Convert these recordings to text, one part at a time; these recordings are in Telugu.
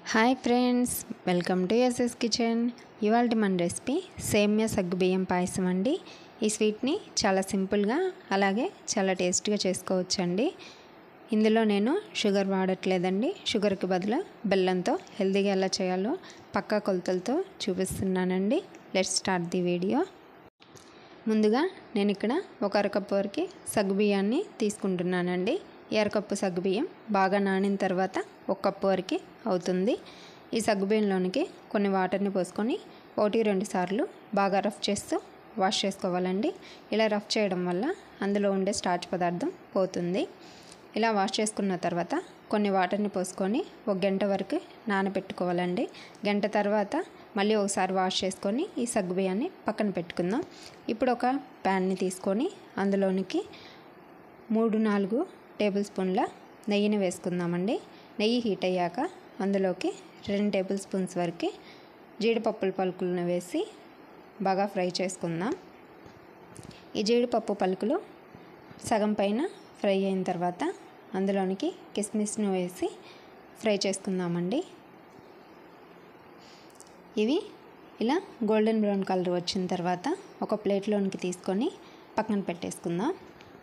hi friends welcome to SS kitchen ఇవాళ మన రెసిపీ సేమ్యా సగ్గుబియ్యం పాయసం అండి ఈ స్వీట్ని చాలా సింపుల్గా అలాగే చాలా టేస్ట్గా చేసుకోవచ్చండి ఇందులో నేను షుగర్ వాడట్లేదండి షుగర్కి బదులు బెల్లంతో హెల్తీగా ఎలా చేయాలో పక్కా కొలతలతో చూపిస్తున్నానండి లెట్స్ స్టార్ట్ ది వీడియో ముందుగా నేను ఇక్కడ ఒక అరకప్పు వరకు సగ్గుబియ్యాన్ని తీసుకుంటున్నానండి ఈ అరకప్పు సగ్గుబియ్యం బాగా నానిన తర్వాత ఒక కప్పు వరకు అవుతుంది ఈ సగ్గుబియ్యంలోనికి కొన్ని వాటర్ని పోసుకొని ఒకటి రెండు సార్లు బాగా రఫ్ చేస్తూ వాష్ చేసుకోవాలండి ఇలా రఫ్ చేయడం వల్ల అందులో ఉండే స్టార్చ్ పదార్థం పోతుంది ఇలా వాష్ చేసుకున్న తర్వాత కొన్ని వాటర్ని పోసుకొని ఒక గంట వరకు నానబెట్టుకోవాలండి గంట తర్వాత మళ్ళీ ఒకసారి వాష్ చేసుకొని ఈ సగ్గుబియ్యాన్ని పక్కన పెట్టుకుందాం ఇప్పుడు ఒక ప్యాన్ని తీసుకొని అందులోనికి మూడు నాలుగు టేబుల్ స్పూన్ల నెయ్యిని వేసుకుందామండి నెయ్యి హీట్ అయ్యాక అందులోకి రెండు టేబుల్ స్పూన్స్ వరకు జీడిపప్పుల పలుకులను వేసి బాగా ఫ్రై చేసుకుందాం ఈ జీడిపప్పు పలుకులు సగం పైన ఫ్రై అయిన తర్వాత అందులోనికి కిస్మిస్ను వేసి ఫ్రై చేసుకుందామండి ఇవి ఇలా గోల్డెన్ బ్రౌన్ కలర్ వచ్చిన తర్వాత ఒక ప్లేట్లోనికి తీసుకొని పక్కన పెట్టేసుకుందాం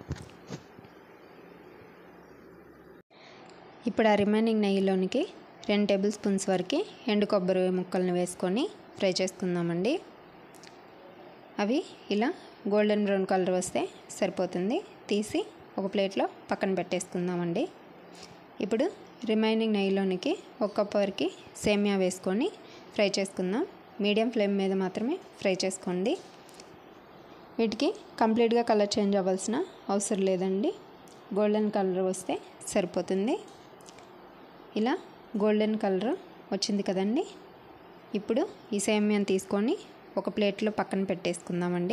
ఇప్పుడు ఆ రిమైనింగ్ నెయ్యిలోనికి రెండు టేబుల్ స్పూన్స్ వరకు ఎండు కొబ్బరి ముక్కల్ని వేసుకొని ఫ్రై చేసుకుందామండి అవి ఇలా గోల్డెన్ బ్రౌన్ కలర్ వస్తే సరిపోతుంది తీసి ఒక ప్లేట్లో పక్కన పెట్టేసుకుందామండి ఇప్పుడు రిమైనింగ్ నెయ్యిలోనికి ఒక కప్ వరకు సేమియా వేసుకొని ఫ్రై చేసుకుందాం మీడియం ఫ్లేమ్ మీద మాత్రమే ఫ్రై చేసుకోండి వీటికి కంప్లీట్గా కలర్ చేంజ్ అవ్వాల్సిన అవసరం లేదండి గోల్డెన్ కలర్ వస్తే సరిపోతుంది ఇలా గోల్డెన్ కలర్ వచ్చింది కదండి ఇప్పుడు ఈ సేమియాని తీసుకొని ఒక ప్లేట్లో పక్కన పెట్టేసుకుందామండి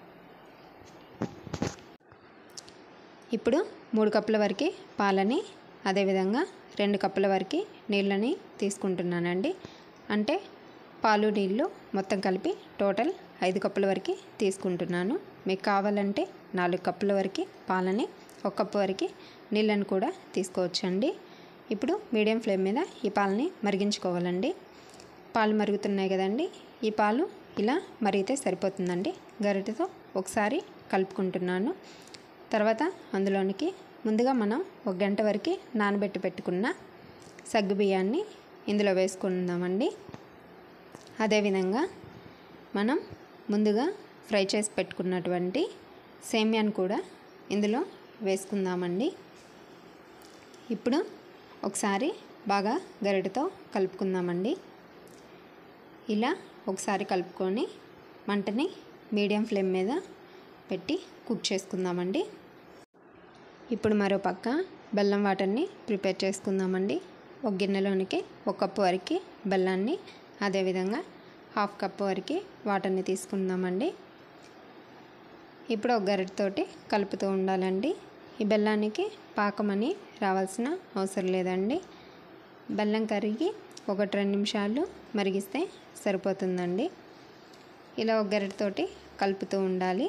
ఇప్పుడు మూడు కప్పుల వరకు పాలని అదేవిధంగా రెండు కప్పుల వరకు నీళ్ళని తీసుకుంటున్నానండి అంటే పాలు నీళ్ళు మొత్తం కలిపి టోటల్ ఐదు కప్పుల వరకు తీసుకుంటున్నాను మీకు కావాలంటే నాలుగు కప్పుల వరకు పాలని ఒక కప్పు వరకు నీళ్ళని కూడా తీసుకోవచ్చండి ఇప్పుడు మీడియం ఫ్లేమ్ మీద ఈ పాలని మరిగించుకోవాలండి పాలు మరుగుతున్నాయి కదండి ఈ పాలు ఇలా మరిగితే సరిపోతుందండి గరిటెతో ఒకసారి కలుపుకుంటున్నాను తర్వాత అందులోనికి ముందుగా మనం ఒక గంట వరకు నానబెట్టి పెట్టుకున్న సగ్గు బియ్యాన్ని ఇందులో వేసుకుందామండి అదేవిధంగా మనం ముందుగా ఫ్రై చేసి పెట్టుకున్నటువంటి సేమ్యాన్ని కూడా ఇందులో వేసుకుందామండి ఇప్పుడు ఒకసారి బాగా గరిటతో కలుపుకుందామండి ఇలా ఒకసారి కలుపుకొని మంటని మీడియం ఫ్లేమ్ మీద పెట్టి కుక్ చేసుకుందామండి ఇప్పుడు మరో పక్క బెల్లం వాటర్ని ప్రిపేర్ చేసుకుందామండి ఒక గిన్నెలోనికి ఒక కప్పు వరకు బెల్లాన్ని అదేవిధంగా హాఫ్ కప్ వరకు వాటర్ని తీసుకుందామండి ఇప్పుడు ఒక గరిటతోటి కలుపుతూ ఉండాలండి ఈ బెల్లానికి పాకమని రావాల్సిన అవసరం లేదండి బెల్లం కరిగి ఒకటి రెండు నిమిషాలు మరిగిస్తే సరిపోతుందండి ఇలా ఒక గరిటతోటి కలుపుతూ ఉండాలి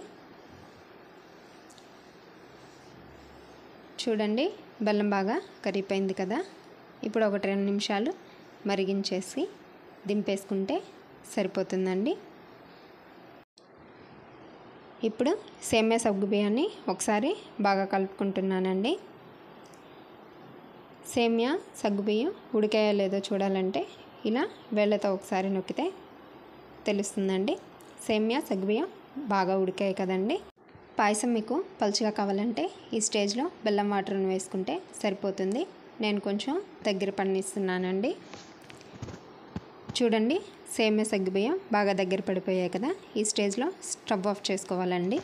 చూడండి బెల్లం బాగా కరిగిపోయింది కదా ఇప్పుడు ఒకటి రెండు నిమిషాలు మరిగించేసి దింపేసుకుంటే సరిపోతుందండి ఇప్పుడు సేమ్యా సగ్గు బియ్యాన్ని ఒకసారి బాగా కలుపుకుంటున్నానండి సేమ్యా సగ్గుబియ్యం ఉడికాయో లేదో చూడాలంటే ఇలా వేళ్ళతో ఒకసారి నొక్కితే తెలుస్తుందండి సేమ్యా సగ్గుబియ్యం బాగా ఉడికాయి కదండి పాయసం మీకు పలుచగా కావాలంటే ఈ స్టేజ్లో బెల్లం వాటర్ని వేసుకుంటే సరిపోతుంది నేను కొంచెం దగ్గర పన్నిస్తున్నానండి చూడండి సేమ్యా సగ్గుబియ్యం బాగా దగ్గర పడిపోయాయి కదా ఈ స్టేజ్లో స్టవ్ ఆఫ్ చేసుకోవాలండి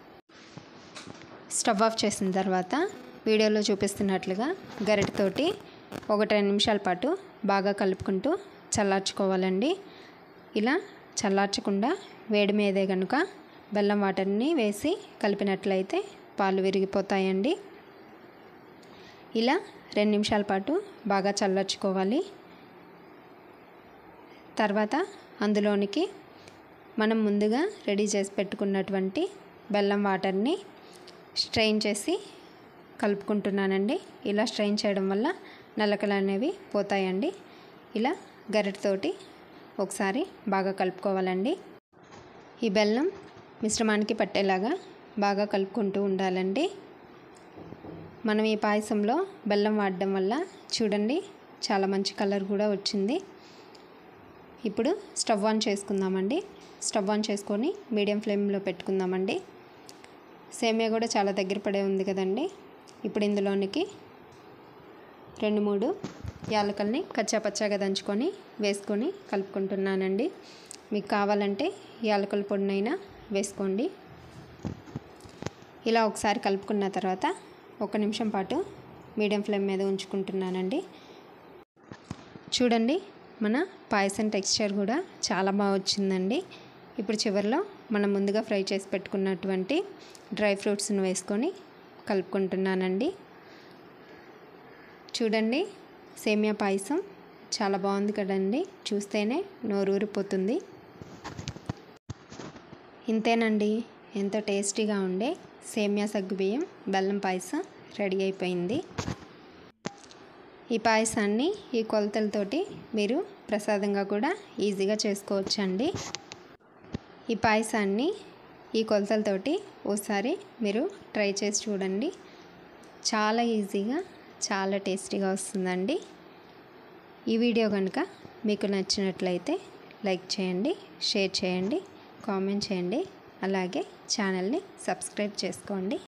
స్టవ్ ఆఫ్ చేసిన తర్వాత వీడియోలో చూపిస్తున్నట్లుగా గరిటతోటి ఒకటి రెండు నిమిషాల పాటు బాగా కలుపుకుంటూ చల్లార్చుకోవాలండి ఇలా చల్లార్చకుండా వేడి మీదే కనుక బెల్లం వాటర్ని వేసి కలిపినట్లయితే పాలు విరిగిపోతాయండి ఇలా రెండు నిమిషాల పాటు బాగా చల్లార్చుకోవాలి తర్వాత అందులోనికి మనం ముందుగా రెడీ చేసి పెట్టుకున్నటువంటి బెల్లం వాటర్ని స్ట్రెయిన్ చేసి కలుపుకుంటున్నానండి ఇలా స్ట్రెయిన్ చేయడం వల్ల నల్లకలు అనేవి పోతాయండి ఇలా గరిటతోటి ఒకసారి బాగా కలుపుకోవాలండి ఈ బెల్లం మిశ్రమానికి పట్టేలాగా బాగా కలుపుకుంటూ ఉండాలండి మనం ఈ పాయసంలో బెల్లం వాడడం వల్ల చూడండి చాలా మంచి కలర్ కూడా వచ్చింది ఇప్పుడు స్టవ్ ఆన్ చేసుకుందామండి స్టవ్ ఆన్ చేసుకొని మీడియం ఫ్లేమ్లో పెట్టుకుందామండి సేమియా కూడా చాలా దగ్గర పడే ఉంది కదండి ఇప్పుడు ఇందులోనికి రెండు మూడు యాలకల్ని కచ్చాపచ్చాగా దంచుకొని వేసుకొని కలుపుకుంటున్నానండి మీకు కావాలంటే యాలకల పొడినైనా వేసుకోండి ఇలా ఒకసారి కలుపుకున్న తర్వాత ఒక నిమిషం పాటు మీడియం ఫ్లేమ్ మీద ఉంచుకుంటున్నానండి చూడండి మన పాయసం టెక్స్చర్ కూడా చాలా బాగా వచ్చిందండి ఇప్పుడు చివరిలో మనం ముందుగా ఫ్రై చేసి పెట్టుకున్నటువంటి డ్రై ఫ్రూట్స్ని వేసుకొని కలుపుకుంటున్నానండి చూడండి సేమియా పాయసం చాలా బాగుంది కదండి చూస్తేనే నోరూరిపోతుంది ఇంతేనండి ఎంతో టేస్టీగా ఉండే సేమియా సగ్గుబియ్యం బెల్లం పాయసం రెడీ అయిపోయింది ఈ పాయసాన్ని ఈ కొలతలతోటి మీరు ప్రసాదంగా కూడా ఈజీగా చేసుకోవచ్చండి ఈ పాయసాన్ని ఈ కొలతలతోటి ఓసారి మీరు ట్రై చేసి చూడండి చాలా ఈజీగా చాలా టేస్టీగా వస్తుందండి ఈ వీడియో కనుక మీకు నచ్చినట్లయితే లైక్ చేయండి షేర్ చేయండి కామెంట్ చేయండి అలాగే ఛానల్ని సబ్స్క్రైబ్ చేసుకోండి